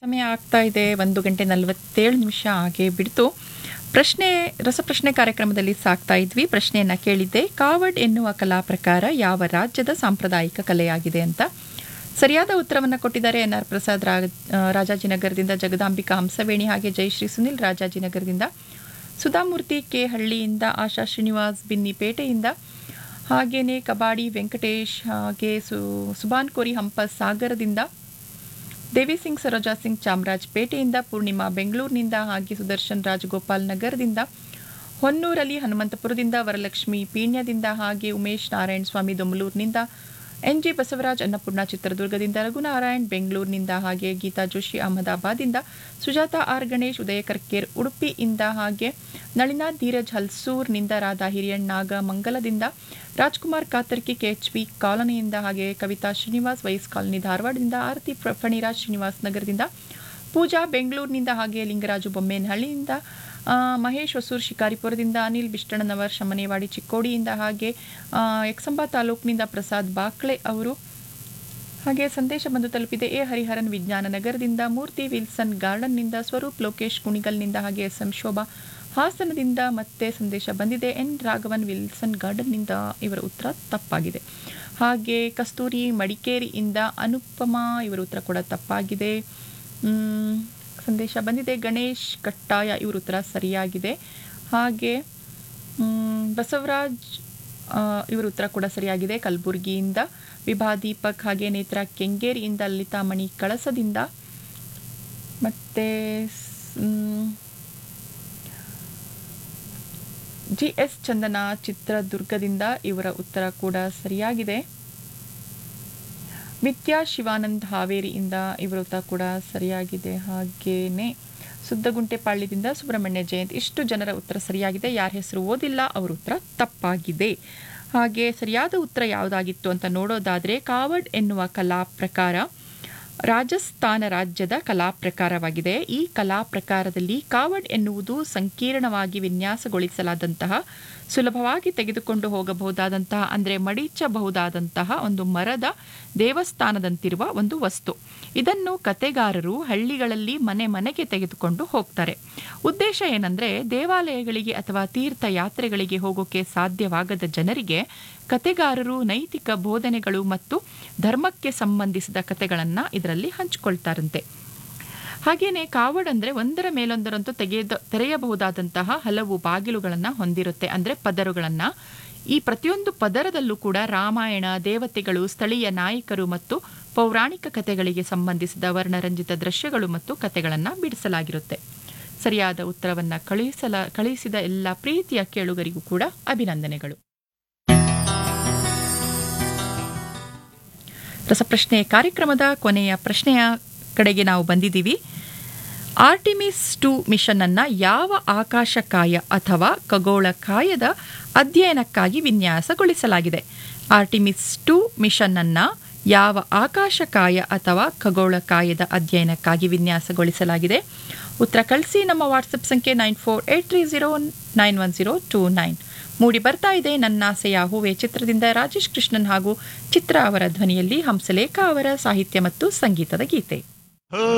ಸಮಯ ಆಗ್ತಾ ಇದೆ ಒಂದು ಗಂಟೆ ನಲವತ್ತೇಳು ನಿಮಿಷ ಹಾಗೆ ಬಿಡ್ತು ಪ್ರಶ್ನೆ ರಸಪ್ರಶ್ನೆ ಕಾರ್ಯಕ್ರಮದಲ್ಲಿ ಸಾಕ್ತಾ ಇದ್ವಿ ಪ್ರಶ್ನೆಯನ್ನ ಕೇಳಿದ್ದೆ ಕಾವಡ್ ಎನ್ನುವ ಕಲಾ ಪ್ರಕಾರ ಯಾವ ರಾಜ್ಯದ ಸಾಂಪ್ರದಾಯಿಕ ಕಲೆಯಾಗಿದೆ ಅಂತ ಸರಿಯಾದ ಉತ್ತರವನ್ನು ಕೊಟ್ಟಿದ್ದಾರೆ ಎನ್ ಆರ್ ಪ್ರಸಾದ್ ರಾ ಆ, ರಾಜಾಜಿನಗರದಿಂದ ಜಗದಾಂಬಿಕಾ ಹಂಸವೇಣಿ ಹಾಗೆ ಜಯಶ್ರೀ ಸುನಿಲ್ ರಾಜಾಜಿನಗರದಿಂದ ಸುಧಾಮೂರ್ತಿ ಕೆ ಹಳ್ಳಿಯಿಂದ ಆಶಾ ಶ್ರೀನಿವಾಸ್ ಬಿನ್ನಿಪೇಟೆಯಿಂದ ಹಾಗೇನೆ ಕಬಾಡಿ ವೆಂಕಟೇಶ್ ಹಾಗೆ ಸು ಸುಬಾನ್ ಕೋರಿ ಹಂಪ ಸಾಗರದಿಂದ ದೇವಿ ಸಿಂಗ್ ಸರೋಜಾ ಸಿಂಗ್ ಚಾಮರಾಜಪೇಟೆಯಿಂದ ಪೂರ್ಣಿಮಾ ಬೆಂಗಳೂರಿನಿಂದ ಹಾಗೆ ಸುದರ್ಶನ್ ರಾಜಗೋಪಾಲ್ ನಗರದಿಂದ ಹೊನ್ನೂರಲ್ಲಿ ಹನುಮಂತಪುರದಿಂದ ವರಲಕ್ಷ್ಮಿ ಪೀಣ್ಯದಿಂದ ಹಾಗೆ ಉಮೇಶ್ ನಾರಾಯಣ ಸ್ವಾಮಿ ದೊಮ್ಮಲೂರಿನಿಂದ ಎನ್ ಜಿ ಬಸವರಾಜ್ ಅನ್ನಪೂರ್ಣ ಚಿತ್ರದುರ್ಗದಿಂದ ರಘುನಾರಾಯಣ್ ಬೆಂಗಳೂರಿನಿಂದ ಹಾಗೆ ಗೀತಾ ಜೋಶಿ ಅಹಮದಾಬಾದಿಂದ ಸುಜಾತ ಆರ್ ಗಣೇಶ್ ಉದಯ ಕರ್ಕೇರ್ ಉಡುಪಿಯಿಂದ ಹಾಗೆ ನಳಿನಾ ಧೀರಜ್ ಹಲ್ಸೂರ್ನಿಂದ ರಾಧಾ ಹಿರಿಯಣ್ ನಾಗ ಮಂಗಲದಿಂದ ರಾಜ್ಕುಮಾರ್ ಕಾತರ್ಕಿ ಕೆಎಚ್ಪಿ ಕಾಲೋನಿಯಿಂದ ಹಾಗೆ ಕವಿತಾ ಶ್ರೀನಿವಾಸ್ ವೈಸ್ ಕಾಲೋನಿ ಧಾರವಾಡದಿಂದ ಆರತಿ ಫ- ಫಣಿರಾಜ್ ಶ್ರೀನಿವಾಸ್ ನಗರದಿಂದ ಪೂಜಾ ಬೆಂಗಳೂರಿನಿಂದ ಹಾಗೆ ಲಿಂಗರಾಜು ಬೊಮ್ಮೇನಹಳ್ಳಿಯಿಂದ ಆ, ಮಹೇಶ್ ಹೊಸೂರು ಶಿಕಾರಿಪುರದಿಂದ ಅನಿಲ್ ಬಿಷ್ಟಣ್ಣನವರ್ ಶಮನೇವಾಡಿ ಚಿಕ್ಕೋಡಿಯಿಂದ ಹಾಗೆ ಆ, ಯಕ್ಷಂಬ ತಾಲೂಕಿನಿಂದ ಪ್ರಸಾದ್ ಬಾಕ್ಳೆ ಅವರು ಹಾಗೆ ಸಂದೇಶ ಬಂದು ತಲುಪಿದೆ ಎ ಹರಿಹರನ್ ವಿಜ್ಞಾನ ನಗರದಿಂದ ಮೂರ್ತಿ ವಿಲ್ಸನ್ ಗಾರ್ಡನ್ನಿಂದ ಸ್ವರೂಪ್ ಲೋಕೇಶ್ ಕುಣಿಗಲ್ನಿಂದ ಹಾಗೆ ಎಸ್ ಎಂ ಶೋಭಾ ಹಾಸನದಿಂದ ಮತ್ತೆ ಸಂದೇಶ ಬಂದಿದೆ ಎನ್ ರಾಘವನ್ ವಿಲ್ಸನ್ ಗಾರ್ಡನ್ನಿಂದ ಇವರ ಉತ್ತರ ತಪ್ಪಾಗಿದೆ ಹಾಗೆ ಕಸ್ತೂರಿ ಮಡಿಕೇರಿಯಿಂದ ಅನುಪಮಾ ಇವರ ಉತ್ತರ ಕೂಡ ತಪ್ಪಾಗಿದೆ ಮ್, ಸಂದೇಶ ಬಂದಿದೆ ಗಣೇಶ್ ಕಟ್ಟಾಯ ಇವ್ರ ಉತ್ತರ ಸರಿಯಾಗಿದೆ ಹಾಗೆ ಮ್, ಬಸವರಾಜ್ ಆ, ಇವ್ರ ಉತ್ತರ ಕೂಡ ಸರಿಯಾಗಿದೆ ಕಲಬುರಗಿಯಿಂದ ವಿಭಾ ದೀಪಕ್ ಹಾಗೆ ನೇತ್ರ ಕೆಂಗೇರಿಯಿಂದ ಲಲಿತಾಮಣಿ ಕಳಸದಿಂದ ಮತ್ತು ಜಿ ಎಸ್ ಚಂದನ ಚಿತ್ರದುರ್ಗದಿಂದ ಇವರ ಉತ್ತರ ಕೂಡ ಸರಿಯಾಗಿದೆ ವಿದ್ಯಾ ಶಿವಾನಂದ್ ಹಾವೇರಿಯಿಂದ ಇವರ ಉತ್ತರ ಕೂಡ ಸರಿಯಾಗಿದೆ ಹಾಗೇನೆ ಸುದ್ದಗುಂಟೆಪಾಳ್ಯದಿಂದ ಸುಬ್ರಹ್ಮಣ್ಯ ಜಯಂತ್ ಇಷ್ಟು ಜನರ ಉತ್ತರ ಸರಿಯಾಗಿದೆ ಯಾರ ಹೆಸರು ಓದಿಲ್ಲ ಅವ್ರ ಉತ್ತರ ತಪ್ಪಾಗಿದೆ ಹಾಗೆ ಸರಿಯಾದ ಉತ್ತರ ಯಾವುದಾಗಿತ್ತು ಅಂತ ನೋಡೋದಾದರೆ ಕಾವಡ್ ಎನ್ನುವ ಕಲಾ ಪ್ರಕಾರ ರಾಜಸ್ಥಾನ ರಾಜ್ಯದ ಕಲಾ ಪ್ರಕಾರವಾಗಿದೆ ಈ ಕಲಾ ಪ್ರಕಾರದಲ್ಲಿ ಕಾವಡ್ ಎನ್ನುವುದು ಸಂಕೀರ್ಣವಾಗಿ ವಿನ್ಯಾಸಗೊಳಿಸಲಾದಂತಹ ಸುಲಭವಾಗಿ ತೆಗೆದುಕೊಂಡು ಹೋಗಬಹುದಾದಂತಹ ಅಂದರೆ ಮಡಿಚಬಹುದಾದಂತಹ ಒಂದು ಮರದ ದೇವಸ್ಥಾನದಂತಿರುವ ಒಂದು ವಸ್ತು ಇದನ್ನು ಕತೆಗಾರರು ಹಳ್ಳಿಗಳಲ್ಲಿ ಮನೆ ಮನೆಗೆ ತೆಗೆದುಕೊಂಡು ಹೋಗ್ತಾರೆ ಉದ್ದೇಶ ಏನಂದ್ರೆ ದೇವಾಲಯಗಳಿಗೆ ಅಥವಾ ತೀರ್ಥಯಾತ್ರೆಗಳಿಗೆ ಹೋಗೋಕೆ ಸಾಧ್ಯವಾಗದ ಜನರಿಗೆ ಕತೆಗಾರರು ನೈತಿಕ ಬೋಧನೆಗಳು ಮತ್ತು ಧರ್ಮಕ್ಕೆ ಸಂಬಂಧಿಸಿದ ಕತೆಗಳನ್ನು ಇದರಲ್ಲಿ ಹಂಚಿಕೊಳ್ತಾರಂತೆ ಹಾಗೇನೆ ಕಾವಡ್ ಅಂದ್ರೆ ಒಂದರ ಮೇಲೊಂದರಂತೂ ತೆಗೆದ ತೆರೆಯಬಹುದಾದಂತಹ ಹಲವು ಬಾಗಿಲುಗಳನ್ನು ಹೊಂದಿರುತ್ತೆ ಅಂದ್ರೆ ಪದರುಗಳನ್ನ ಈ ಪ್ರತಿಯೊಂದು ಪದರದಲ್ಲೂ ಕೂಡ ರಾಮಾಯಣ ದೇವತೆಗಳು ಸ್ಥಳೀಯ ನಾಯಕರು ಮತ್ತು ಪೌರಾಣಿಕ ಕಥೆಗಳಿಗೆ ಸಂಬಂಧಿಸಿದ ವರ್ಣರಂಜಿತ ದೃಶ್ಯಗಳು ಮತ್ತು ಕಥೆಗಳನ್ನು ಬಿಡಿಸಲಾಗಿರುತ್ತೆ ಸರಿಯಾದ ಉತ್ತರವನ್ನ ಕಳುಹಿಸಲ ಕಳುಹಿಸಿದ ಎಲ್ಲ ಪ್ರೀತಿಯ ಕೇಳುಗರಿಗೂ ಕೂಡ ಅಭಿನಂದನೆಗಳು ರಸಪ್ರಶ್ನೆ ಕಾರ್ಯಕ್ರಮದ ಕೊನೆಯ ಪ್ರಶ್ನೆಯ ಕಡೆಗೆ ನಾವು ಬಂದಿದ್ದೀವಿ ಆರ್ಟಿಮಿಸ್ ಟು ಮಿಷನ್ ಅನ್ನ ಯಾವ ಆಕಾಶಕಾಯ ಅಥವಾ ಖಗೋಳಕಾಯದ ಅಧ್ಯಯನಕ್ಕಾಗಿ ವಿನ್ಯಾಸಗೊಳಿಸಲಾಗಿದೆ ಆರ್ಟಿಮಿಸ್ ಟು ಮಿಷನ್ ಅನ್ನ ಯಾವ ಆಕಾಶಕಾಯ ಅಥವಾ ಖಗೋಳಕಾಯದ ಅಧ್ಯಯನಕ್ಕಾಗಿ ವಿನ್ಯಾಸಗೊಳಿಸಲಾಗಿದೆ ಉತ್ತರ ಕಳಿಸಿ ನಮ್ಮ ವಾಟ್ಸಪ್ ಸಂಖ್ಯೆ nine four eight three zero nine one zero two nine ಮೂಡಿ ಬರ್ತಾ ಇದೆ ನನ್ನಾಸೆಯ ಹೂವೆ ಚಿತ್ರದಿಂದ ರಾಜೇಶ್ ಕೃಷ್ಣನ್ ಹಾಗೂ ಚಿತ್ರ ಅವರ ಧ್ವನಿಯಲ್ಲಿ ಹಂಸಲೇಖ ಅವರ ಸಾಹಿತ್ಯ ಮತ್ತು ಸಂಗೀತದ ಗೀತೆ